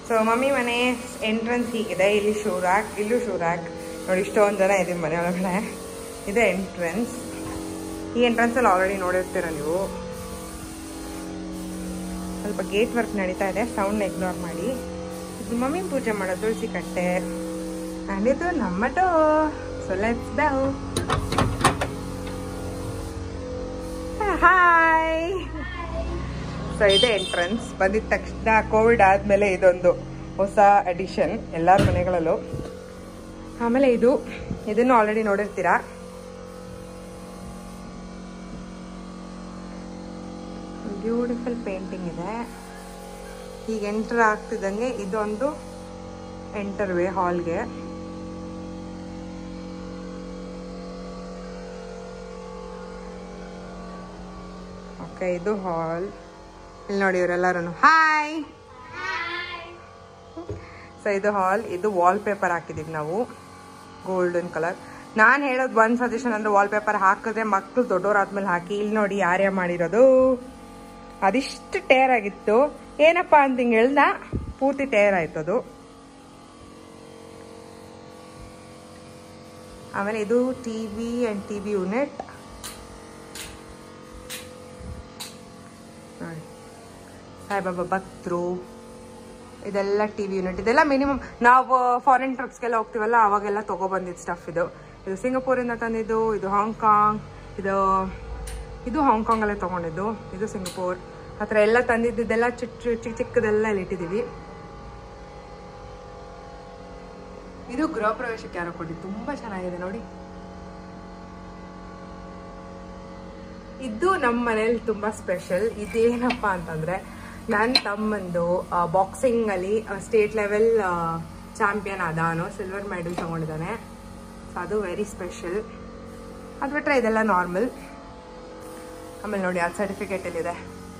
So mummy ಮನೆ entrance ಹೀಗಿದೆ ಇಲ್ಲಿ ಶೂ ರ್ಯಾಕ್ ಇಲ್ಲೂ ಶೂ ರ್ಯಾಕ್ ನೋಡಿ ಇಷ್ಟೊಂದು ಜನ ಇದೀವಿ ಮನೆ ಒಳಗಡೆ ಇದೆ ಎಂಟ್ರೆನ್ಸ್ ಈ ಎಂಟ್ರೆನ್ಸಲ್ಲಿ ಆಲ್ರೆಡಿ ನೋಡಿರ್ತೀರ ನೀವು ಸ್ವಲ್ಪ ಗೇಟ್ ವರ್ಕ್ ನಡೀತಾ ಇದೆ ಸೌಂಡ್ ಇಗ್ನೋರ್ ಮಾಡಿ ಇದು ಮಮ್ಮಿ ಪೂಜೆ ಮಾಡೋ ತುಳಸಿ ಕಟ್ಟೆ ಆ್ಯಂಡ್ ಇದು ನಮ್ಮ ಡೋರ್ ಸೊ ಲೆಟ್ಸ್ ಡೌ ಹಾಯ್ ಸೊ ಇದೆ ಎಂಟ್ರೆನ್ಸ್ ಬಂದಿದ ತಕ್ಷಣ ಕೋವಿಡ್ ಆದಮೇಲೆ ಇದೊಂದು ಹೊಸ ಅಡಿಷನ್ ಎಲ್ಲರ ಮನೆಗಳಲ್ಲೂ ಆಮೇಲೆ ಇದು ಇದನ್ನು ಆಲ್ರೆಡಿ ನೋಡಿರ್ತೀರಾ ಬ್ಯೂಟಿಫುಲ್ ಪೇಂಟಿಂಗ್ ಇದೆ ಈಗ ಎಂಟರ್ ಆಗ್ತಿದ್ದಂಗೆ ಇದೊಂದು ಎಂಟರ್ ವೇ ಹಾಲ್ಗೆ ಓಕೆ ಇದು ಹಾಲ್ ಇಲ್ಲಿ ನೋಡಿ ಇವರೆಲ್ಲರೂ ಹಾಯ್ ಸೊ ಇದು ಹಾಲ್ ಇದು ವಾಲ್ ಪೇಪರ್ ಹಾಕಿದೀವಿ ನಾವು ಗೋಲ್ಡನ್ ಕಲರ್ ನಾನು ಹೇಳೋದು ಒಂದು ಸಜೆಷನ್ ಅಂದ್ರೆ ವಾಲ್ ಪೇಪರ್ ಹಾಕಿದ್ರೆ ಮಕ್ಕಳು ದೊಡ್ಡವರಾದ್ಮೇಲೆ ಹಾಕಿ ಇಲ್ಲಿ ನೋಡಿ ಯಾರ್ಯ ಮಾಡಿರೋದು ಅದಿಷ್ಟು ಟೇರ್ ಆಗಿತ್ತು ಏನಪ್ಪ ಅಂತ ಹಿಂಗೆ ಹೇಳ್ದ ಪೂರ್ತಿ ಟೇರ್ ಆಯ್ತು ಅದು ಆಮೇಲೆ ಇದು T V and T V unit ನೋಡಿ ಸಾಯಿಬಾಬಾ ಭಕ್ತರು ಇದೆಲ್ಲ ಟಿ ವಿ ಯೂನಿಟ್ ಇದೆಲ್ಲ ಮಿನಿಮಮ್ ನಾವು ಫಾರಿನ್ ಟ್ರಿಪ್ಸ್ಗೆಲ್ಲ ಹೋಗ್ತೀವಲ್ಲ ಅವಾಗೆಲ್ಲ ತೊಗೊಬಂದಿದ್ದು ಸ್ಟಫ್ ಇದು ಇದು ಸಿಂಗಪೂರಿಂದ ತಂದಿದ್ದು ಇದು ಹಾಂಗ್ಕಾಂಗ್ ಇದು ಇದು ಹಾಂಗ್ಕಾಂಗಲ್ಲೇ ತೊಗೊಂಡಿದ್ದು ಇದು ಸಿಂಗಪೂರ್ ಆ ಥರ ಎಲ್ಲ ತಂದಿದ್ದೆಲ್ಲ ಚಿಕ್ಕ ಚಿಕ್ಕ ಚಿಕ್ಕದೆಲ್ಲ ಇಲ್ಲಿ ಇಟ್ಟಿದ್ದೀವಿ ಇದು ಗೃಹ ಪ್ರವೇಶಕ್ಕೆ ಯಾರೋ ಕೊಡಿ ತುಂಬಾ ಚೆನ್ನಾಗಿದೆ ನೋಡಿ ಇದು ನಮ್ಮ ಮನೇಲಿ ತುಂಬಾ ಸ್ಪೆಷಲ್ ಇದೇನಪ್ಪ ಅಂತಂದ್ರೆ ನನ್ನ ತಮ್ಮಂದು ಬಾಕ್ಸಿಂಗ್ ಅಲ್ಲಿ ಸ್ಟೇಟ್ ಲೆವೆಲ್ ಚಾಂಪಿಯನ್ ಆದ ಅವನು ಸಿಲ್ವರ್ ಮೆಡಲ್ ತಗೊಂಡಿದ್ದಾನೆ ಸೊ ಅದು ವೆರಿ ಸ್ಪೆಷಲ್ ಅದು ಬಿಟ್ರೆ ಇದೆಲ್ಲ ನಾರ್ಮಲ್ ಆಮೇಲೆ ನೋಡಿ ಅದು ಸರ್ಟಿಫಿಕೇಟ್ ಇದೆ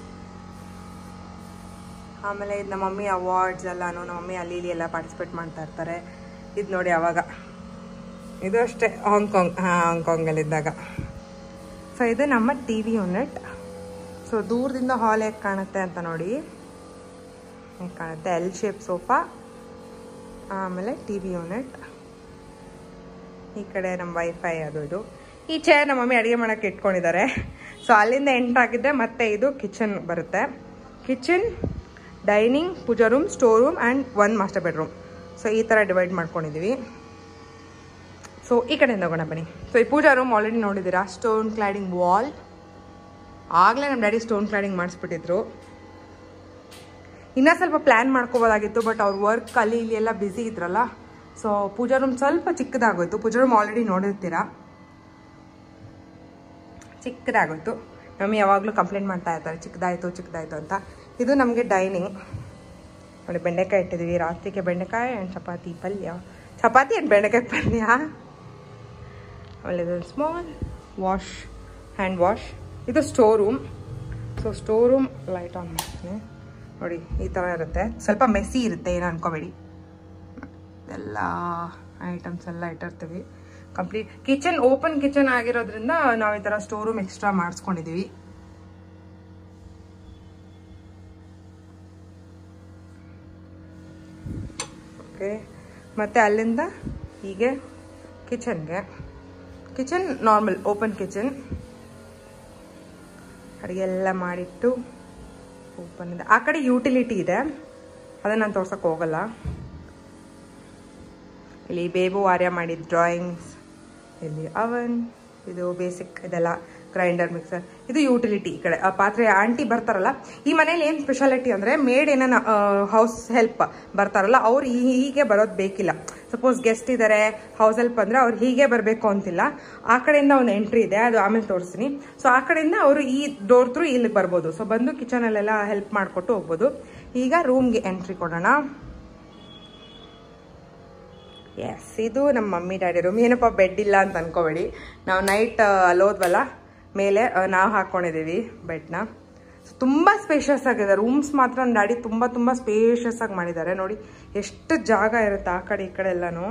ಆಮೇಲೆ ಇದು ನಮ್ಮ ಮಮ್ಮಿ ಅವಾರ್ಡ್ಸ್ ಎಲ್ಲಾನು ನಮ್ಮ ಮಮ್ಮಿ ಅಲ್ಲಿ ಇಲ್ಲಿ ಎಲ್ಲ ಪಾರ್ಟಿಸಿಪೇಟ್ ಮಾಡ್ತಾ ಇರ್ತಾರೆ ಇದು ನೋಡಿ ಅವಾಗ ಇದು ಅಷ್ಟೇ ಹಾಂಗ್ಕಾಂಗ್ ಹಾಂ ಹಾಂಗ್ಕಾಂಗಲ್ಲಿದ್ದಾಗ ಸೊ ಇದು ನಮ್ಮ ಟಿ ವಿ ಯೂನಿಟ್ ಸೊ ದೂರದಿಂದ ಹಾಲ್ ಹೇಗೆ ಕಾಣುತ್ತೆ ಅಂತ ನೋಡಿ ಹೇಗೆ ಕಾಣುತ್ತೆ ಎಲ್ ಶೇಪ್ ಸೋಫಾ ಆಮೇಲೆ ಟಿ ವಿ ಯೂನಿಟ್ ಈ ಕಡೆ ನಮ್ಮ ವೈಫೈ ಅದು ಇದು ಈ ಚೇರ್ ನಮ್ಮ ಮಮ್ಮಿ ಅಡುಗೆ ಮಾಡೋಕ್ಕೆ ಇಟ್ಕೊಂಡಿದ್ದಾರೆ ಸೊ ಅಲ್ಲಿಂದ ಎಂಟ್ರ್ ಆಗಿದ್ದರೆ ಮತ್ತೆ ಇದು ಕಿಚನ್ ಬರುತ್ತೆ kitchen dining puja room store room and one master bedroom so ಈ ಥರ ಡಿವೈಡ್ ಮಾಡ್ಕೊಂಡಿದ್ದೀವಿ ಸೊ ಈ ಕಡೆಯಿಂದ ಹೋಗೋಣ ಬನ್ನಿ ಸೊ ಈ ಪೂಜಾ ರೂಮ್ ಆಲ್ರೆಡಿ ನೋಡಿದ್ದೀರಾ ಸ್ಟೋನ್ ಕ್ಲಾಡಿಂಗ್ ವಾಲ್ ಆಗಲೇ ನಮ್ಮ ಡ್ಯಾಡಿ ಸ್ಟೋನ್ ಕ್ಲಾಡಿಂಗ್ ಮಾಡಿಸ್ಬಿಟ್ಟಿದ್ರು ಇನ್ನೂ ಸ್ವಲ್ಪ ಪ್ಲ್ಯಾನ್ ಮಾಡ್ಕೋಬೋದಾಗಿತ್ತು ಬಟ್ ಅವ್ರ ವರ್ಕ್ ಅಲ್ಲಿ ಇಲ್ಲಿ ಎಲ್ಲ ಬ್ಯುಸಿ ಇದ್ರಲ್ಲ ಸೊ ಪೂಜಾ ರೂಮ್ ಸ್ವಲ್ಪ ಚಿಕ್ಕದಾಗೋಯ್ತು ಪೂಜಾ ರೂಮ್ ಆಲ್ರೆಡಿ ನೋಡಿರ್ತೀರಾ ಚಿಕ್ಕದಾಗೋಯ್ತು ಮಮ್ಮಿ ಯಾವಾಗಲೂ ಕಂಪ್ಲೇಂಟ್ ಮಾಡ್ತಾ ಇರ್ತಾರೆ ಚಿಕ್ಕದಾಯಿತು ಚಿಕ್ಕದಾಯಿತು ಅಂತ ಇದು ನಮಗೆ ಡೈನಿಂಗ್ ನೋಡಿ ಬೆಂಡೆಕಾಯಿ ಇಟ್ಟಿದ್ದೀವಿ ರಾತ್ರಿಗೆ ಬೆಂಡೆಕಾಯಿ ಆ್ಯಂಡ್ ಚಪಾತಿ ಪಲ್ಯ ಚಪಾತಿ ಆ್ಯಂಡ್ ಬೆಂಡೆಕಾಯಿ ಪಲ್ಯ ಆಮೇಲೆ ಇದು ಸ್ಮಾಲ್ ವಾಶ್ ಹ್ಯಾಂಡ್ ವಾಶ್ ಇದು store room so store room light on ಮಾಡ್ತೀನಿ ನೋಡಿ ಈ ಥರ ಇರುತ್ತೆ ಸ್ವಲ್ಪ ಮೆಸ್ಸಿ ಇರುತ್ತೆ ಏನು ಅನ್ಕೋಬೇಡಿ ಎಲ್ಲ ಐಟಮ್ಸ್ ಎಲ್ಲ ಇಟ್ಟಿರ್ತೀವಿ ಕಂಪ್ಲೀಟ್ ಕಿಚನ್ ಓಪನ್ ಕಿಚನ್ ಆಗಿರೋದ್ರಿಂದ ನಾವು ಈ ಥರ ಸ್ಟೋರ್ ರೂಮ್ ಎಕ್ಸ್ಟ್ರಾ ಮಾಡಿಸ್ಕೊಂಡಿದ್ದೀವಿ ಓಕೆ ಮತ್ತು ಅಲ್ಲಿಂದ ಹೀಗೆ ಕಿಚನ್ಗೆ ಕಿಚನ್ ನಾರ್ಮಲ್ ಓಪನ್ ಕಿಚನ್ ಅಡುಗೆ ಎಲ್ಲ ಮಾಡಿಟ್ಟು ಓಪನ್ ಇದೆ ಆ ಕಡೆ ಯೂಟಿಲಿಟಿ ಇದೆ ಅದನ್ನು ನಾನು ತೋರ್ಸೋಕೆ ಹೋಗಲ್ಲ ಇಲ್ಲಿ ಬೇಬು ಆರ್ಯ ಮಾಡಿದ ಡ್ರಾಯಿಂಗ್ಸ್ ಇಲ್ಲಿ ಅವನ್ ಇದು ಬೇಸಿಕ್ ಇದೆಲ್ಲ ಗ್ರೈಂಡರ್ ಮಿಕ್ಸರ್ ಇದು ಯೂಟಿಲಿಟಿ ಈ ಕಡೆ ಆ ಪಾತ್ರೆ ಆಂಟಿ ಬರ್ತಾರಲ್ಲ ಈ ಮನೇಲಿ ಏನು ಸ್ಪೆಷಾಲಿಟಿ ಅಂದರೆ ಮೇಡ್ ಏನಾನ ಹೌಸ್ ಹೆಲ್ಪ್ ಬರ್ತಾರಲ್ಲ ಅವ್ರು ಹೀಗೆ ಬರೋದು ಬೇಕಿಲ್ಲ ಸಪೋಸ್ ಗೆಸ್ಟ್ ಇದ್ದಾರೆ ಹೌಸ್ ಹೆಲ್ಪ್ ಅಂದರೆ ಅವ್ರು ಹೀಗೆ ಬರಬೇಕು ಅಂತಿಲ್ಲ ಆ ಕಡೆಯಿಂದ ಒಂದು ಎಂಟ್ರಿ ಇದೆ ಅದು ಆಮೇಲೆ ತೋರಿಸ್ತೀನಿ ಸೊ ಆ ಕಡೆಯಿಂದ ಅವರು ಈ ಡೋರ್ ಥ್ರೂ ಇಲ್ಲಿಗೆ ಬರ್ಬೋದು ಸೊ ಬಂದು ಕಿಚನಲ್ಲೆಲ್ಲ ಹೆಲ್ಪ್ ಮಾಡಿಕೊಟ್ಟು ಹೋಗ್ಬೋದು ಈಗ ರೂಮ್ಗೆ ಎಂಟ್ರಿ ಕೊಡೋಣ ಎಸ್ ಇದು ನಮ್ಮ ಮಮ್ಮಿ ಡ್ಯಾಡಿ ರೂಮ್ ಏನಪ್ಪ ಬೆಡ್ ಇಲ್ಲ ಅಂತ ಅನ್ಕೋಬೇಡಿ ನಾವು ನೈಟ್ ಅಲ್ಲೋದ್ವಲ್ಲ ಮೇಲೆ ನಾವು ಹಾಕ್ಕೊಂಡಿದ್ದೀವಿ ಬೆಡ್ನ ತುಂಬ ಸ್ಪೇಷಿಯಸ್ ಆಗಿದೆ ರೂಮ್ಸ್ ಮಾತ್ರ ನನ್ನ ಡ್ಯಾಡಿ ತುಂಬ ತುಂಬ ಸ್ಪೇಷಿಯಸ್ ಆಗಿ ಮಾಡಿದ್ದಾರೆ ನೋಡಿ ಎಷ್ಟು ಜಾಗ ಇರುತ್ತೆ ಆ ಕಡೆ ಈ ಕಡೆ ಎಲ್ಲನೂ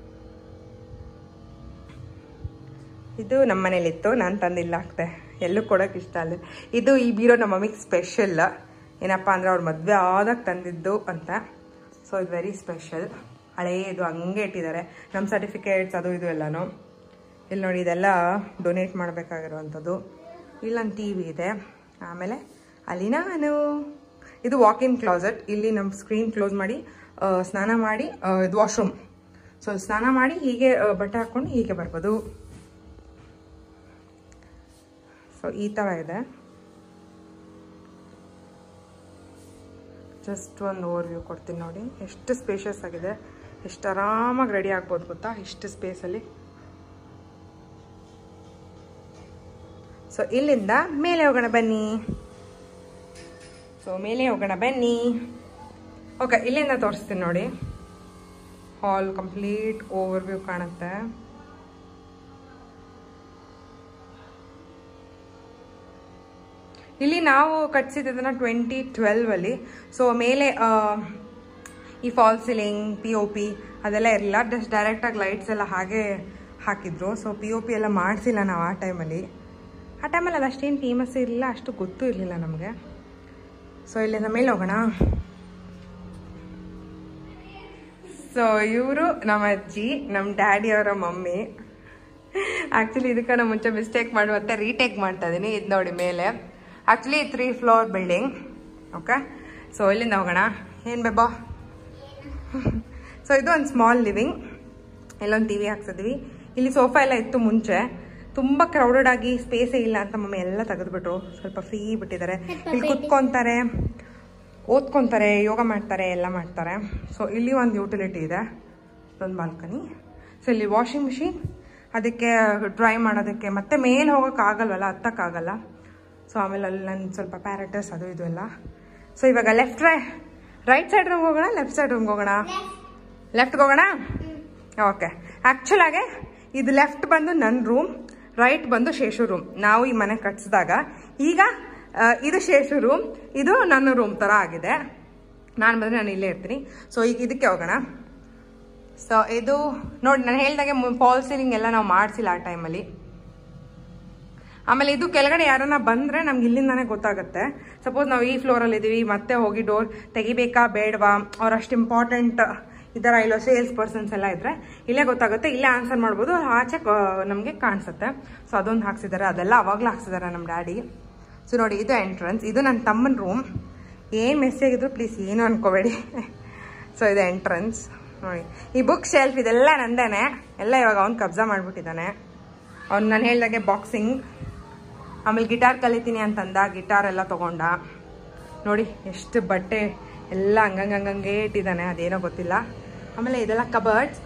ಇದು ನಮ್ಮ ಮನೇಲಿತ್ತು ನಾನು ತಂದಿಲ್ಲ ಆಗ್ತೆ ಎಲ್ಲೂ ಕೊಡೋಕೆ ಇಷ್ಟ ಅಲ್ಲ ಇದು ಈ ಬೀರೋ ನಮ್ಮ ಮಮ್ಮಿಗೆ ಸ್ಪೆಷಲ್ ಏನಪ್ಪ ಅಂದರೆ ಅವ್ರ ಮದುವೆ ಆದಾಗ ತಂದಿದ್ದು ಅಂತ ಸೊ ಇದು ವೆರಿ ಸ್ಪೆಷಲ್ ಹಳೆಯದು ಹಂಗೆ ಇಟ್ಟಿದ್ದಾರೆ ನಮ್ಮ ಸರ್ಟಿಫಿಕೇಟ್ಸ್ ಅದು ಇದು ಎಲ್ಲನೂ ಇಲ್ಲಿ ನೋಡಿ ಇದೆಲ್ಲ ಡೊನೇಟ್ ಮಾಡಬೇಕಾಗಿರುವಂಥದ್ದು ಇಲ್ಲೊಂದು ಟಿ ವಿ ಇದೆ ಆಮೇಲೆ ಅಲ್ಲಿ ನಾನು ಇದು ವಾಕ್ ಇನ್ ಕ್ಲಾಸೆಟ್ ಇಲ್ಲಿ ನಮ್ಮ ಸ್ಕ್ರೀನ್ ಕ್ಲೋಸ್ ಮಾಡಿ ಆ, ಸ್ನಾನ ಮಾಡಿ ಆ, ಇದು ವಾಶ್ರೂಮ್ ಸೊ ಸ್ನಾನ ಮಾಡಿ ಹೀಗೆ ಆ, ಬಟ್ಟೆ ಹಾಕ್ಕೊಂಡು ಹೀಗೆ ಬರ್ಬೋದು ಸೊ ಈ ಥರ ಇದೆ ಜಸ್ಟ್ ಒಂದು ಓವರ್ ವ್ಯೂ ಕೊಡ್ತೀನಿ ನೋಡಿ ಎಷ್ಟು ಸ್ಪೇಷಿಯಸ್ ಆಗಿದೆ ಎಷ್ಟು ಆರಾಮಾಗಿ ರೆಡಿ ಆಗ್ಬೋದು ಗೊತ್ತಾ ಇಷ್ಟು ಸ್ಪೇಸಲ್ಲಿ ಸೊ ಇಲ್ಲಿಂದ ಮೇಲೆ ಹೋಗೋಣ ಬನ್ನಿ ಸೊ ಮೇಲೆ ಹೋಗೋಣ ಬನ್ನಿ ಓಕೆ ಇಲ್ಲಿಂದ ತೋರಿಸ್ತೀನಿ ನೋಡಿ ಹಾಲ್ ಕಂಪ್ಲೀಟ್ ಓವರ್ ವ್ಯೂ ಕಾಣುತ್ತೆ ಇಲ್ಲಿ ನಾವು ಕಟ್ಸಿದ್ದನ್ನ ಟ್ವೆಂಟಿ ಟ್ವೆಲ್ವಲ್ಲಿ ಸೊ ಮೇಲೆ ಆ, ಈ fall ceiling P O P ಅದೆಲ್ಲ ಇರಲಿಲ್ಲ ಜಸ್ಟ್ ಡೈರೆಕ್ಟಾಗಿ ಲೈಟ್ಸ್ ಎಲ್ಲ ಹಾಗೆ ಹಾಕಿದ್ರು ಸೊ ಪಿ ಒ ಪಿ ಎಲ್ಲ ಮಾಡಿಸಿಲ್ಲ ನಾವು ಆ ಟೈಮಲ್ಲಿ ಆ ಟೈಮಲ್ಲಿ ಅದು ಅಷ್ಟೇನು ಫೇಮಸ್ ಇರಲಿಲ್ಲ ಅಷ್ಟು ಗೊತ್ತೂ ಇರಲಿಲ್ಲ ನಮಗೆ ಸೊ ಇಲ್ಲಿಂದ ಮೇಲೆ ಹೋಗೋಣ ಸೊ ಇವರು ನಮ್ಮ ಅಜ್ಜಿ ನಮ್ಮ ಡ್ಯಾಡಿ ಅವರ ಮಮ್ಮಿ ಆ್ಯಕ್ಚುಲಿ ಇದಕ್ಕೆ ನಾನು ಮುಂಚೆ ಮಿಸ್ಟೇಕ್ ಮಾಡಿ ಮತ್ತೆ ರೀಟೇಕ್ ಮಾಡ್ತಾ ಇದ್ದೀನಿ ಇದು ನೋಡಿ ಮೇಲೆ actually three floor building okay so ಇಲ್ಲಿಂದ ಹೋಗೋಣ ಏನು ಬೇಬಾ ಸೊ ಇದು ಒಂದು ಸ್ಮಾಲ್ ಲಿವಿಂಗ್ ಇಲ್ಲೊಂದು ಟಿ ವಿ ಹಾಕ್ಸಿದ್ವಿ ಇಲ್ಲಿ ಸೋಫಾ ಎಲ್ಲ ಇತ್ತು ಮುಂಚೆ ತುಂಬ ಕ್ರೌಡೆಡ್ ಆಗಿ ಸ್ಪೇಸೇ ಇಲ್ಲ ಅಂತ ಮಮ್ಮಿ ಎಲ್ಲ ತೆಗೆದ್ಬಿಟ್ರು ಸ್ವಲ್ಪ ಫ್ರೀ ಬಿಟ್ಟಿದ್ದಾರೆ ಇಲ್ಲಿ ಕುತ್ಕೊಂತಾರೆ ಓದ್ಕೊತಾರೆ ಯೋಗ ಮಾಡ್ತಾರೆ ಎಲ್ಲ ಮಾಡ್ತಾರೆ ಸೊ ಇಲ್ಲಿ ಒಂದು ಯೂಟಿಲಿಟಿ ಇದೆ ಒಂದು ಬಾಲ್ಕನಿ ಸೊ ಇಲ್ಲಿ ವಾಷಿಂಗ್ ಮಿಷಿನ್ ಅದಕ್ಕೆ ಡ್ರೈ ಮಾಡೋದಕ್ಕೆ ಮತ್ತೆ ಮೇಲೆ ಹೋಗೋಕ್ಕಾಗಲ್ವಲ್ಲ ಹತ್ತಕ್ಕಾಗಲ್ಲ ಸೊ ಆಮೇಲೆ ಅಲ್ಲಿ ನನ್ನ ಸ್ವಲ್ಪ ಪ್ಯಾರಟಸ್ ಅದು ಇದು ಎಲ್ಲ ಸೊ ಇವಾಗ ಲೆಫ್ಟ್ ರೈ ರೈಟ್ ಸೈಡ್ ರೂಮ್ಗೆ ಹೋಗೋಣ ಲೆಫ್ಟ್ ಸೈಡ್ ರೂಮ್ಗೆ ಹೋಗೋಣ ಲೆಫ್ಟ್ಗೆ ಹೋಗೋಣ ಓಕೆ ಆ್ಯಕ್ಚುಲಾಗೆ ಇದು ಲೆಫ್ಟ್ ಬಂದು ನನ್ನ ರೂಮ್ ರೈಟ್ ಬಂದು ಶೇಷು ರೂಮ್ ನಾವು ಈ ಮನೆ ಕಟ್ಸಿದಾಗ ಈಗ ಆ, ಇದು ಶೇಷು ರೂಮ್ ಇದು ನನ್ನ ರೂಮ್ ಥರ ಆಗಿದೆ ನಾನು ಬಂದರೆ ನಾನು ಇಲ್ಲೇ ಇರ್ತೀನಿ ಸೊ ಈಗ ಇದಕ್ಕೆ ಹೋಗೋಣ ಸೊ ಇದು ನೋಡಿ ನಾನು ಹೇಳ್ದಾಗೆ ಫಾಲ್ ಸೀಲಿಂಗ್ ಎಲ್ಲ ನಾವು ಮಾಡಿಸಿಲ್ಲ ಆ ಟೈಮಲ್ಲಿ ಆಮೇಲೆ ಇದು ಕೆಳಗಡೆ ಯಾರನ್ನ ಬಂದರೆ ನಮ್ಗೆ ಇಲ್ಲಿಂದಾನೇ ಗೊತ್ತಾಗುತ್ತೆ ಸಪೋಸ್ ನಾವು ಈ ಫ್ಲೋರಲ್ಲಿ ಇದ್ದೀವಿ ಮತ್ತೆ ಹೋಗಿ ಡೋರ್ ತೆಗಿಬೇಕಾ ಬೇಡವಾ ಅವ್ರು ಅಷ್ಟು ಇಂಪಾರ್ಟೆಂಟ್ ಈ ಥರ ಇಲ್ಲೋ ಸೇಲ್ಸ್ ಪರ್ಸನ್ಸ್ ಎಲ್ಲ ಇದ್ರೆ ಇಲ್ಲೇ ಗೊತ್ತಾಗುತ್ತೆ ಇಲ್ಲೇ ಆನ್ಸರ್ ಮಾಡ್ಬೋದು ಆಚೆ ನಮಗೆ ಕಾಣಿಸುತ್ತೆ ಸೊ ಅದೊಂದು ಹಾಕ್ಸಿದ್ದಾರೆ ಅದೆಲ್ಲ ಅವಾಗಲೂ ಹಾಕ್ಸಿದ್ದಾರೆ ನಮ್ಮ ಡ್ಯಾಡಿ ಸೊ ನೋಡಿ ಇದು ಎಂಟ್ರೆನ್ಸ್ ಇದು ನನ್ನ ತಮ್ಮನ ರೂಮ್ ಏನು ಮೆಸ್ಸಿ ಆಗಿದ್ರು ಪ್ಲೀಸ್ ಏನು ಅನ್ಕೋಬೇಡಿ ಸೊ ಇದು ಎಂಟ್ರೆನ್ಸ್ ನೋಡಿ ಈ ಬುಕ್ ಶೆಲ್ಫ್ ಇದೆಲ್ಲ ನಂದೇನೆ ಎಲ್ಲ ಇವಾಗ ಅವ್ನು ಕಬ್ಜಾ ಮಾಡಿಬಿಟ್ಟಿದ್ದಾನೆ ಅವ್ನು ನಾನು ಹೇಳ್ದಾಗೆ ಬಾಕ್ಸಿಂಗ್ ಆಮೇಲೆ ಗಿಟಾರ್ ಕಲಿತೀನಿ ಅಂತಂದ ಗಿಟಾರ್ ಎಲ್ಲ ತಗೊಂಡ ನೋಡಿ ಎಷ್ಟು ಬಟ್ಟೆ ಎಲ್ಲ ಹಂಗಂಗೆ ಹಂಗಂಗೆ ಇಟ್ಟಿದ್ದಾನೆ ಅದೇನೋ ಗೊತ್ತಿಲ್ಲ ಆಮೇಲೆ ಇದೆಲ್ಲ ಕಬರ್ಡ್ಸ್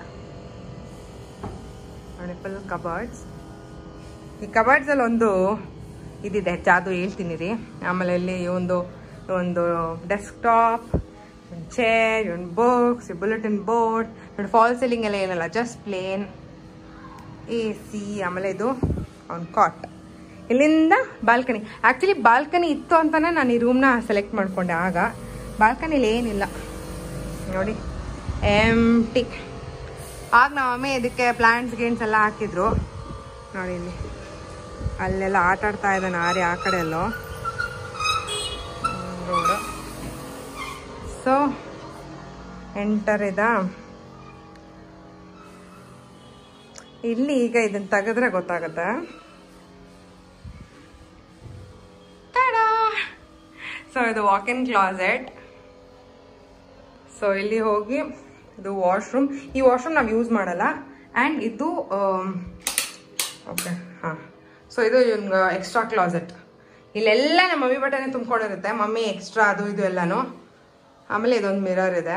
ನೋಡಿ ಫುಲ್ ಕಬರ್ಡ್ಸ್ ಈ ಕಬರ್ಡ್ಸಲ್ಲಿ ಒಂದು ಇದಿದೆ ಜಾದು ಹೇಳ್ತೀನಿ ರೀ ಆಮೇಲೆ ಇಲ್ಲಿ ಒಂದು ಒಂದು ಡೆಸ್ಕ್ಟಾಪ್ ಒಂದು ಚೇರ್ ಒಂದು ಬುಕ್ಸ್ ಬುಲೆಟಿನ್ ಬೋರ್ಡ್ ನೋಡಿ ಫಾಲ್ ಸೀಲಿಂಗ್ ಎಲ್ಲ ಏನಲ್ಲ ಜಸ್ಟ್ ಪ್ಲೇನ್ ಎ ಸಿ ಆಮೇಲೆ ಇದು ಒಂದು ಕಾಟ್ ಇಲ್ಲಿಂದ ಬಾಲ್ಕನಿ ಆ್ಯಕ್ಚುಲಿ ಬಾಲ್ಕನಿ ಇತ್ತು ಅಂತಾನೆ ನಾನು ಈ ರೂಮ್ನ ಸೆಲೆಕ್ಟ್ ಮಾಡ್ಕೊಂಡೆ ಆಗ ಬಾಲ್ಕನಿಲಿ ಏನಿಲ್ಲ ನೋಡಿ ಎಂಟಿ ಆಗ ನಮ್ಮ ಮಮ್ಮಿ ಇದಕ್ಕೆ ಪ್ಲಾಂಟ್ಸ್ ಗೇನ್ಸ್ ಎಲ್ಲ ಹಾಕಿದ್ರು ನೋಡಿ ಇಲ್ಲಿ ಅಲ್ಲೆಲ್ಲ ಆಟ ಆಡ್ತಾ ಇದ್ದಾನೆ ಆರಿ ಆ ಕಡೆ ಎಲ್ಲೋ ರೋಡು ಸೊ ಎಂಟರ್ ಇದ ಇಲ್ಲಿ ಈಗ ಇದನ್ನ ತೆಗೆದ್ರೆ ಗೊತ್ತಾಗತ್ತೆ ಸೊ ಇದು ವಾಕ್ ಇನ್ ಕ್ಲಾಸೆಟ್ ಸೊ ಇಲ್ಲಿ ಹೋಗಿ ಇದು ವಾಶ್ರೂಮ್ ಈ ವಾಶ್ರೂಮ್ ನಾವು ಯೂಸ್ ಮಾಡಲ್ಲ ಆ್ಯಂಡ್ ಇದು ಓಕೆ ಹಾಂ ಸೊ ಇದು ಎಕ್ಸ್ಟ್ರಾ ಕ್ಲಾಸೆಟ್ ಇಲ್ಲೆಲ್ಲ ನಮ್ಮ ಮಮ್ಮಿ ಬಟ್ಟೆನೇ ತುಂಬ್ಕೊಂಡಿರುತ್ತೆ ಮಮ್ಮಿ ಎಕ್ಸ್ಟ್ರಾ ಅದು ಇದು ಎಲ್ಲನೂ ಆಮೇಲೆ ಇದೊಂದು ಮಿರರ್ ಇದೆ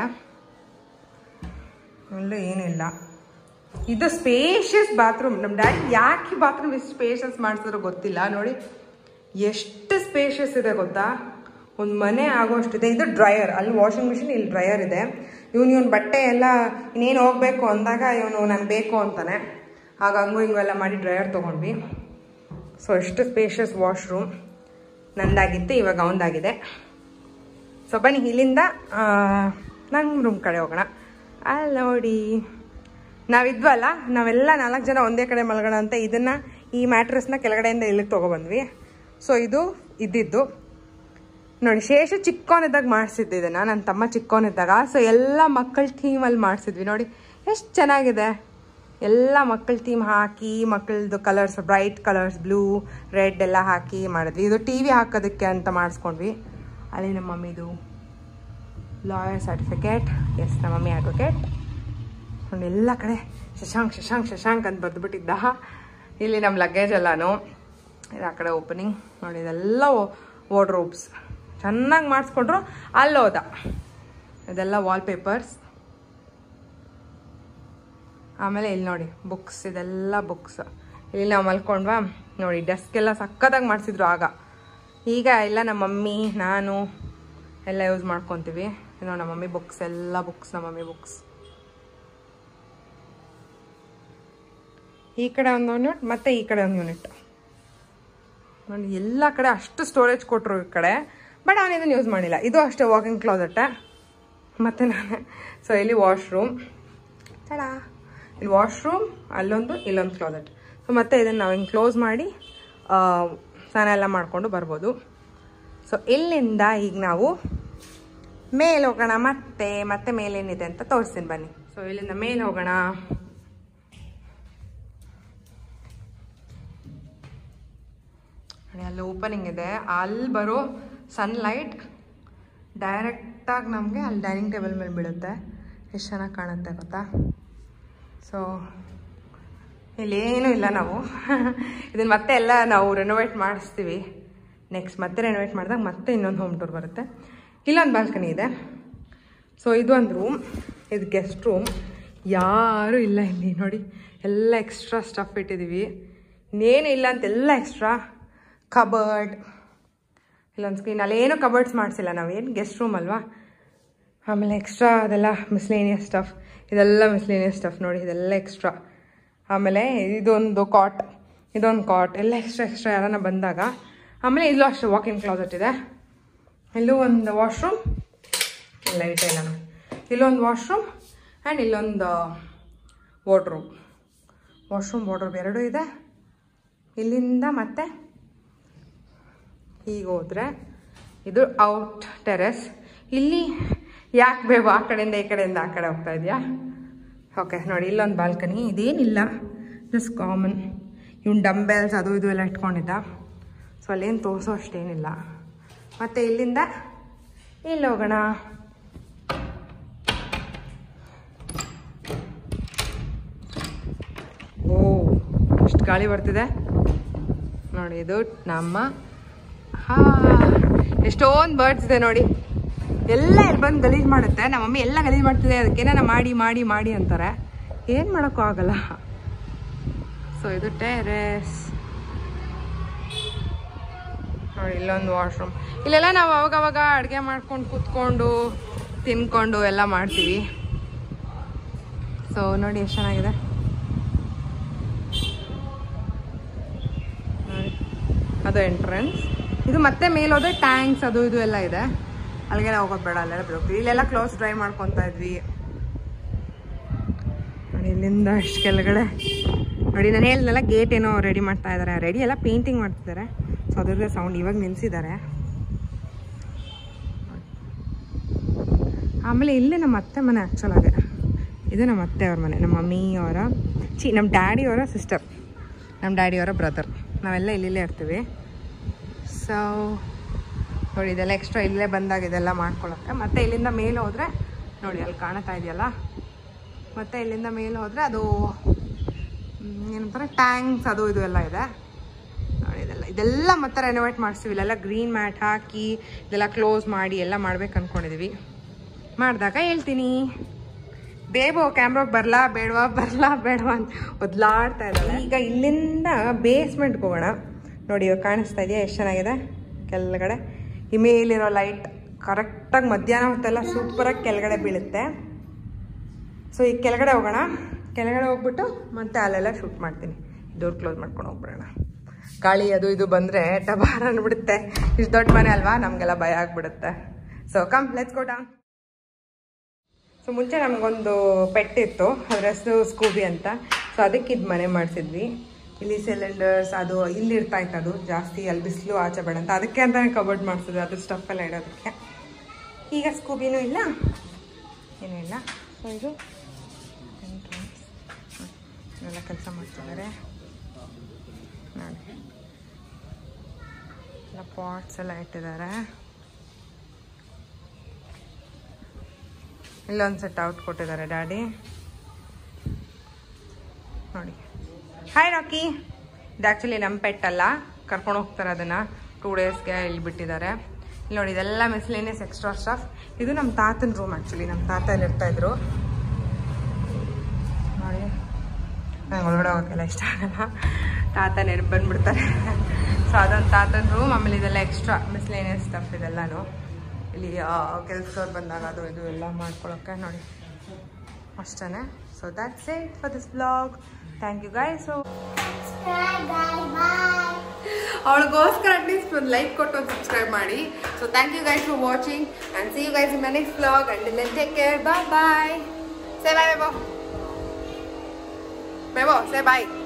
ಇಲ್ಲೂ ಏನಿಲ್ಲ ಇದು ಸ್ಪೇಷಿಯಸ್ ಬಾತ್ರೂಮ್ ನಮ್ಮ ಡ್ಯಾಡಿ ಯಾಕೆ ಬಾತ್ರೂಮ್ ಇಷ್ಟು ಸ್ಪೇಷಿಯಸ್ ಮಾಡಿಸಿದ್ರು ಗೊತ್ತಿಲ್ಲ ನೋಡಿ ಎಷ್ಟು ಸ್ಪೇಷಿಯಸ್ ಇದೆ ಗೊತ್ತಾ ಒಂದು ಮನೆ ಆಗೋಷ್ಟಿದೆ ಇದು ಡ್ರೈಯರ್ ಅಲ್ಲಿ ವಾಷಿಂಗ್ ಮಿಷಿನ್ ಇಲ್ಲಿ ಡ್ರೈಯರ್ ಇದೆ ಇವನು ಇವನು ಬಟ್ಟೆ ಎಲ್ಲ ಇನ್ನೇನು ಹೋಗ್ಬೇಕು ಅಂದಾಗ ಇವನು ನನಗೆ ಬೇಕು ಅಂತಾನೆ ಆಗ ಹಂಗು ಹಿಂಗು ಎಲ್ಲ ಮಾಡಿ ಡ್ರೈಯರ್ ತೊಗೊಂಡ್ವಿ ಸೊ ಎಷ್ಟು ಸ್ಪೇಷಿಯಸ್ ವಾಶ್ರೂಮ್ ನಂದಾಗಿತ್ತು ಇವಾಗ ಅವನದಾಗಿದೆ ಸೊ ಬನ್ನಿ ಇಲ್ಲಿಂದ ನನ್ನ ರೂಮ್ ಕಡೆ ಹೋಗೋಣ ಅಲ್ಲಿ ನೋಡಿ ನಾವಿದ್ವಲ್ಲ ನಾವೆಲ್ಲ ನಾಲ್ಕು ಜನ ಒಂದೇ ಕಡೆ ಮಲ್ಗೋಣ ಅಂತ ಇದನ್ನು ಈ ಮ್ಯಾಟ್ರಸ್ನ ಕೆಳಗಡೆಯಿಂದ ಇಲ್ಲಿಗೆ ತೊಗೊಬಂದ್ವಿ ಸೊ ಇದು ಇದ್ದಿದ್ದು ನೋಡಿ ಶೇಷು ಚಿಕ್ಕವನಿದ್ದಾಗ ಮಾಡಿಸಿದ್ದೆ ಇದನ್ನ ನನ್ನ ತಮ್ಮ ಚಿಕ್ಕವನಿದ್ದಾಗ ಸೊ ಎಲ್ಲ ಮಕ್ಕಳ ಥೀಮಲ್ಲಿ ಮಾಡಿಸಿದ್ವಿ ನೋಡಿ ಎಷ್ಟು ಚೆನ್ನಾಗಿದೆ ಎಲ್ಲ ಮಕ್ಕಳ ಥೀಮ್ ಹಾಕಿ ಮಕ್ಕಳದು colours bright colours blue red ಎಲ್ಲ ಹಾಕಿ ಮಾಡಿದ್ವಿ ಇದು ಟಿ ವಿ ಹಾಕೋದಕ್ಕೆ ಅಂತ ಮಾಡಿಸ್ಕೊಂಡ್ವಿ ಅಲ್ಲಿ ನಮ್ಮ ಮಮ್ಮಿದು ಲಾಯರ್ ಸರ್ಟಿಫಿಕೇಟ್ ಎಸ್ ನಮ್ಮ ಮಮ್ಮಿ ಅಡ್ವೊಕೇಟ್ ನೋಡಿ ಎಲ್ಲ ಕಡೆ ಶಶಾಂಕ್ ಶಶಾಂಕ್ ಶಶಾಂಕ್ ಅಂತ ಬರೆದ್ಬಿಟ್ಟಿದ್ದ ಇಲ್ಲಿ ನಮ್ಮ ಲಗೇಜ್ ಎಲ್ಲಾನು ಇದು ಆ ಕಡೆ ಓಪನಿಂಗ್ ನೋಡಿ ಇದೆಲ್ಲ ವಾರ್ಡ್ರೋಬ್ಸ್ ಚೆನ್ನಾಗಿ ಮಾಡಿಸ್ಕೊಂಡ್ರು ಅಲ್ಲಿ ಹೋದ ಇದೆಲ್ಲ ವಾಲ್ಪೇಪರ್ಸ್ ಆಮೇಲೆ ಇಲ್ಲಿ ನೋಡಿ ಬುಕ್ಸ್ ಇದೆಲ್ಲ ಬುಕ್ಸ್ ಇಲ್ಲಿ ನಾವು ಮಲ್ಕೊಂಡ್ವಾ ನೋಡಿ ಡೆಸ್ಕ್ ಎಲ್ಲ ಸಖತ್ತಾಗಿ ಮಾಡಿಸಿದ್ರು ಆಗ ಈಗ ಎಲ್ಲ ನಮ್ಮ ಮಮ್ಮಿ ನಾನು ಎಲ್ಲ ಯೂಸ್ ಮಾಡ್ಕೊತೀವಿ ಇದು ನಮ್ಮ ಮಮ್ಮಿ ಬುಕ್ಸ್ ಎಲ್ಲ ಬುಕ್ಸ್ ನಮ್ಮ ಮಮ್ಮಿ ಬುಕ್ಸ್ ಈ ಕಡೆ ಒಂದು ಯೂನಿಟ್ ಮತ್ತೆ ಈ ಕಡೆ ಒಂದು ಯೂನಿಟ್ ನೋಡಿ ಎಲ್ಲ ಕಡೆ ಅಷ್ಟು ಸ್ಟೋರೇಜ್ ಕೊಟ್ಟರು ಈ ಕಡೆ ಬಟ್ ಅವನು ಇದನ್ನು ಯೂಸ್ ಮಾಡಿಲ್ಲ ಇದು ಅಷ್ಟೇ ವಾಕಿಂಗ್ ಕ್ಲಾಸೆಟ್ ಮತ್ತು ನಾನು ಸೊ ಇಲ್ಲಿ ವಾಶ್ರೂಮ್ ತಡ ಇಲ್ಲಿ ವಾಶ್ರೂಮ್ ಅಲ್ಲೊಂದು ಇಲ್ಲೊಂದು ಕ್ಲಾಸೆಟ್ ಸೊ ಮತ್ತೆ ಇದನ್ನು ನಾವು ಹಿಂಗೆ ಕ್ಲೋಸ್ ಮಾಡಿ ಆ, ಸ್ನಾನ ಎಲ್ಲ ಮಾಡಿಕೊಂಡು ಬರ್ಬೋದು ಸೊ ಇಲ್ಲಿಂದ ಈಗ ನಾವು ಮೇಲೆ ಹೋಗೋಣ ಮತ್ತೆ ಮತ್ತೆ ಮೇಲೇನಿದೆ ಅಂತ ತೋರಿಸ್ತೀನಿ ಬನ್ನಿ ಸೊ ಇಲ್ಲಿಂದ ಮೇಲೆ ಹೋಗೋಣ ನೋಡಿ ಅಲ್ಲಿ ಓಪನಿಂಗ್ ಇದೆ ಅಲ್ಲಿ ಬರೋ ಸನ್ಲೈಟ್ ಡೈರೆಕ್ಟಾಗಿ ನಮಗೆ ಅಲ್ಲಿ ಡೈನಿಂಗ್ ಟೇಬಲ್ ಮೇಲೆ ಬೀಳುತ್ತೆ ಎಷ್ಟು ಚೆನ್ನಾಗಿ ಕಾಣುತ್ತೆ ಗೊತ್ತಾ ಸೊ ಇಲ್ಲೇನೂ ಇಲ್ಲ ನಾವು ಇದನ್ನು ಮತ್ತೆ ಎಲ್ಲ ನಾವು ರೆನೋವೇಟ್ ಮಾಡಿಸ್ತೀವಿ ನೆಕ್ಸ್ಟ್ ಮತ್ತೆ ರೆನೋವೇಟ್ ಮಾಡಿದಾಗ ಮತ್ತೆ ಇನ್ನೊಂದು ಹೋಮ್ ಟೂರ್ ಬರುತ್ತೆ ಇಲ್ಲೊಂದು ಬಾಲ್ಕನಿ ಇದೆ ಸೊ ಇದು ಒಂದು ರೂಮ್ ಇದು ಗೆಸ್ಟ್ ರೂಮ್ ಯಾರೂ ಇಲ್ಲ ಇಲ್ಲಿ ನೋಡಿ ಎಲ್ಲ ಎಕ್ಸ್ಟ್ರಾ ಸ್ಟಫ್ ಇಟ್ಟಿದ್ದೀವಿ ಇನ್ನೇನು ಇಲ್ಲ ಅಂತ ಎಲ್ಲ ಎಕ್ಸ್ಟ್ರಾ ಕಬರ್ಡ್ ಇಲ್ಲೊಂದು ಸ್ಕ್ರೀನ್ ಅಲ್ಲೇನು ಕಬರ್ಡ್ಸ್ ಮಾಡಿಸಿಲ್ಲ ನಾವೇನು ಗೆಸ್ಟ್ ರೂಮ್ ಅಲ್ವಾ ಆಮೇಲೆ ಎಕ್ಸ್ಟ್ರಾ ಅದೆಲ್ಲ ಮಿಸ್ಲೇನಿಯಸ್ ಸ್ಟಫ್ ಇದೆಲ್ಲ ಮಿಸ್ಲೇನಿಯಸ್ ಸ್ಟಫ್ ನೋಡಿ ಇದೆಲ್ಲ ಎಕ್ಸ್ಟ್ರಾ ಆಮೇಲೆ ಇದೊಂದು ಕಾಟ್ ಇದೊಂದು ಕಾಟ್ ಎಲ್ಲ ಎಕ್ಸ್ಟ್ರಾ ಎಕ್ಸ್ಟ್ರಾ ಯಾರನ್ನ ಬಂದಾಗ ಆಮೇಲೆ ಇಲ್ಲೂ ಅಷ್ಟು ವಾಕಿಂಗ್ ಕ್ಲಾಸೆಟ್ ಇದೆ ಇಲ್ಲೂ ಒಂದು ವಾಶ್ರೂಮ್ ಲೈಟ್ ಇಲ್ಲ ಇಲ್ಲೊಂದು ವಾಶ್ರೂಮ್ ಆ್ಯಂಡ್ ಇಲ್ಲೊಂದು ವಾರ್ಡ್ರೂಮ್ ವಾಶ್ರೂಮ್ ವಾರ್ಡ್ರೂಮ್ ಎರಡೂ ಇದೆ ಇಲ್ಲಿಂದ ಮತ್ತೆ ಹೀಗೆ ಹೋದರೆ ಇದು ಔಟ್ ಟೆರೆಸ್ ಇಲ್ಲಿ ಯಾಕೆ ಬೇಕು ಆ ಕಡೆಯಿಂದ ಈ ಕಡೆಯಿಂದ ಆ ಕಡೆ ಹೋಗ್ತಾ ಇದೆಯಾ ಓಕೆ ನೋಡಿ ಇಲ್ಲೊಂದು ಬಾಲ್ಕನಿ ಇದೇನಿಲ್ಲ ಜಸ್ಟ್ ಕಾಮನ್ ಇವ್ನು ಡಂಬೆಲ್ಸ್ ಅದು ಇದು ಎಲ್ಲ ಇಟ್ಕೊಂಡಿದ್ದ ಸೊ ಅಲ್ಲೇನು ತೋರಿಸೋ ಅಷ್ಟೇನಿಲ್ಲ ಮತ್ತು ಇಲ್ಲಿಂದ ಇಲ್ಲಿ ಹೋಗೋಣ ಓ ಎಷ್ಟು ಗಾಳಿ ಬರ್ತಿದೆ ನೋಡಿ ಇದು ನಮ್ಮ ಹಾ ಎಷ್ಟೊಂದು ಬರ್ಡ್ಸ್ ಇದೆ ನೋಡಿ ಎಲ್ಲ ಇಲ್ಲಿ ಬಂದು ಗಲೀಜು ಮಾಡುತ್ತೆ ನಮ್ಮ ಮಮ್ಮಿ ಎಲ್ಲ ಗಲೀಜು ಮಾಡ್ತಿದೆ ಅದಕ್ಕೇನ ಮಾಡಿ ಮಾಡಿ ಮಾಡಿ ಅಂತಾರೆ ಏನು ಮಾಡೋಕ್ಕೂ ಆಗಲ್ಲ ಸೊ ಇದು ಟೆರೆಸ್ ನೋಡಿ ಇಲ್ಲೊಂದು ವಾಶ್ರೂಮ್ ಇಲ್ಲೆಲ್ಲ ನಾವು ಅವಾಗವಾಗ ಅಡುಗೆ ಮಾಡ್ಕೊಂಡು ಕೂತ್ಕೊಂಡು ತಿನ್ಕೊಂಡು ಎಲ್ಲ ಮಾಡ್ತೀವಿ ಸೊ ನೋಡಿ ಎಷ್ಟು ಚೆನ್ನಾಗಿದೆ ನೋಡಿ ಅದು ಎಂಟ್ರೆನ್ಸ್ ಇದು ಮತ್ತೆ ಮೇಲೆ ಹೋದ್ರೆ ಟ್ಯಾಂಕ್ಸ್ ಅದು ಇದು ಎಲ್ಲ ಇದೆ ಅಲ್ಲಿಗೆಲ್ಲ ಹೋಗೋದು ಬೇಡ ಅಲ್ಲೆಲ್ಲ ಬಿಡೋಗ್ತೀವಿ ಇಲ್ಲೆಲ್ಲ ಕ್ಲೋಸ್ ಡ್ರೈ ಮಾಡ್ಕೊತಾ ಇದ್ವಿ ನೋಡಿ ಇಲ್ಲಿಂದ ಅಷ್ಟು ಕೆಳಗಡೆ ನೋಡಿ ನಾನು ಹೇಳಿದ್ನಲ್ಲ ಗೇಟ್ ಏನೋ ರೆಡಿ ಮಾಡ್ತಾ ಇದ್ದಾರೆ ರೆಡಿ ಎಲ್ಲ ಪೇಂಟಿಂಗ್ ಮಾಡ್ತಿದ್ದಾರೆ ಸೊ ಅದ್ರದ್ದು ಸೌಂಡ್ ಇವಾಗ ನಿಲ್ಲಿಸಿದ್ದಾರೆ ಆಮೇಲೆ ಇಲ್ಲೇ ನಮ್ಮ ಅತ್ತೆ ಮನೆ ಆ್ಯಕ್ಚುಲ್ ಆಗಿ ಇದು ನಮ್ಮ ಅತ್ತೆ ಅವ್ರ ಮನೆ ನಮ್ಮ ಮಮ್ಮಿ ಅವರ ಚಿ ನಮ್ಮ ಡ್ಯಾಡಿಯವರ ಸಿಸ್ಟರ್ ನಮ್ಮ ಡ್ಯಾಡಿಯವರ ಬ್ರದರ್ ನಾವೆಲ್ಲ ಇಲ್ಲಿಲ್ಲೇ ಇರ್ತೀವಿ ಸೊ ನೋಡಿ ಇದೆಲ್ಲ ಎಕ್ಸ್ಟ್ರಾ ಇಲ್ಲೇ ಬಂದಾಗ ಇದೆಲ್ಲ ಮಾಡ್ಕೊಳಕ್ಕೆ ಮತ್ತೆ ಇಲ್ಲಿಂದ ಮೇಲೆ ಹೋದರೆ ನೋಡಿ ಅಲ್ಲಿ ಕಾಣ್ತಾ ಇದೆಯಲ್ಲ ಮತ್ತೆ ಇಲ್ಲಿಂದ ಮೇಲೆ ಹೋದರೆ ಅದು ಮ್, ಏನಂತಾರೆ ಟ್ಯಾಂಕ್ಸ್ ಅದು ಇದು ಎಲ್ಲ ಇದೆ ನೋಡಿ ಇದೆಲ್ಲ ಇದೆಲ್ಲ ಮತ್ತೆ ರೆನೋವೇಟ್ ಮಾಡಿಸ್ತೀವಿ ಇಲ್ಲೆಲ್ಲ ಗ್ರೀನ್ ಮ್ಯಾಟ್ ಹಾಕಿ ಇದೆಲ್ಲ ಕ್ಲೋಸ್ ಮಾಡಿ ಎಲ್ಲ ಮಾಡ್ಬೇಕು ಅಂದ್ಕೊಂಡಿದ್ದೀವಿ ಮಾಡಿದಾಗ ಹೇಳ್ತೀನಿ ಬೇಬು ಕ್ಯಾಮ್ರಾಗೆ ಬರಲಾ ಬೇಡವಾ ಬರಲಾ ಬೇಡವಾ ಅಂತ ಒದ್ಲಾಡ್ತಾ ಇದ್ದಾಳೆ ಈಗ ಇಲ್ಲಿಂದ ಬೇಸ್ಮೆಂಟ್ಗೆ ಹೋಗೋಣ ನೋಡಿ ಇವಾಗ ಕಾಣಿಸ್ತಾ ಇದೆಯಾ ಎಷ್ಟು ಚೆನ್ನಾಗಿದೆ ಕೆಳಗಡೆ ಈ ಮೇಲಿರೋ ಲೈಟ್ ಕರೆಕ್ಟಾಗಿ ಮಧ್ಯಾಹ್ನ ಹೊತ್ತೆಲ್ಲ ಸೂಪರಾಗಿ ಕೆಳಗಡೆ ಬೀಳುತ್ತೆ ಸೊ ಈಗ ಕೆಳಗಡೆ ಹೋಗೋಣ ಕೆಳಗಡೆ ಹೋಗ್ಬಿಟ್ಟು ಮತ್ತೆ ಅಲ್ಲೆಲ್ಲ ಶೂಟ್ ಮಾಡ್ತೀನಿ ಡೋರ್ ಕ್ಲೋಸ್ ಮಾಡ್ಕೊಂಡು ಹೋಗ್ಬಿಡೋಣ ಗಾಳಿ ಅದು ಇದು ಬಂದರೆ ಟಬಾರ್ ಅಂದ್ಬಿಡುತ್ತೆ ಇಷ್ಟು ದೊಡ್ಡ ಮನೆ ಅಲ್ವಾ ನಮಗೆಲ್ಲ ಭಯ ಆಗ್ಬಿಡುತ್ತೆ so come let's go down so ಮುಂಚೆ ನಮಗೊಂದು ಪೆಟ್ ಇತ್ತು ಅದ್ರ ಹೆಸರು ಸ್ಕೂಬಿ ಅಂತ ಸೊ ಅದಕ್ಕೆ ಇದು ಮನೆ ಮಾಡಿಸಿದ್ವಿ ಇಲ್ಲಿ ಸಿಲಿಂಡರ್ಸ್ ಅದು ಇಲ್ಲಿ ಇರ್ತಾ ಇತ್ತು ಅದು ಜಾಸ್ತಿ ಅಲ್ಲಿ ಬಿಸಿಲು ಆಚೆ ಬೇಡ ಅಂತ ಅದಕ್ಕೆ ಅಂತಾನೆ ಕಬರ್ಡ್ ಮಾಡ್ತಿದ್ದೆ ಅದ್ರ ಸ್ಟಫ್ ಎಲ್ಲ ಇಡೋದಕ್ಕೆ ಈಗ ಸ್ಕೂಬಿನೂ ಇಲ್ಲ ಏನೂ ಇಲ್ಲ ಸೊ ಇದು entrance. ಹ್ಮ್. ಎಲ್ಲ ಕೆಲಸ ಮಾಡ್ತಿದ್ದಾರೆ ನೋಡಿ ಎಲ್ಲ ಪಾಟ್ಸ್ ಎಲ್ಲ ಇಟ್ಟಿದ್ದಾರೆ ಇಲ್ಲೊಂದು ಸೆಟ್ ಔಟ್ ಕೊಟ್ಟಿದ್ದಾರೆ ಡ್ಯಾಡಿ ನೋಡಿ ಹಾಯ್ ರಾಕಿ ಇದು ಆ್ಯಕ್ಚುಲಿ ನಮ್ಮ ಪೆಟ್ ಅಲ್ಲ ಕರ್ಕೊಂಡು ಹೋಗ್ತಾರೆ ಅದನ್ನು ಟೂ ಡೇಸ್ಗೆ ಇಲ್ಲಿ ಬಿಟ್ಟಿದ್ದಾರೆ ಇಲ್ಲಿ ನೋಡಿ ಇದೆಲ್ಲ ಮಿಸ್ಲೇನಿಯಸ್ ಎಕ್ಸ್ಟ್ರಾ ಸ್ಟಾಫ್ ಇದು ನಮ್ಮ ತಾತನ ರೂಮ್ ಆ್ಯಕ್ಚುಲಿ ನಮ್ಮ ತಾತ ಇಲ್ಲಿ ಇರ್ತಾಯಿದ್ರು ನೋಡಿ ನಂಗೆ ಒಳಗಡೆ ಹೋಗೋಕ್ಕೆಲ್ಲ ಇಷ್ಟ ಆಗಲ್ಲ ತಾತ ನೆನಪು ಬಂದ್ಬಿಡ್ತಾರೆ ಸೊ ಅದೊಂದು ತಾತನ ರೂಮ್ ಆಮೇಲೆ ಇದೆಲ್ಲ ಎಕ್ಸ್ಟ್ರಾ ಮಿಸ್ಲೇನಿಯಸ್ ಸ್ಟಫ್ ಇದೆಲ್ಲನೂ ಇಲ್ಲಿ ಕೆಲಸದವ್ರು ಬಂದಾಗ ಅದು ಇದು ಎಲ್ಲ ಮಾಡ್ಕೊಳಕ್ಕೆ ನೋಡಿ ಅಷ್ಟೇ so that's it for this blog thank you guys so ಅವಳಿಗೋಸ್ಕರ ಅಟ್ಲೀಸ್ಟ್ ಒಂದು ಲೈಕ್ ಕೊಟ್ಟು ಒಂದು ಸಬ್ಸ್ಕ್ರೈಬ್ ಮಾಡಿ so thank you guys for watching and see you guys in my next blog and take care bye bye say bye Bebo Bebo say bye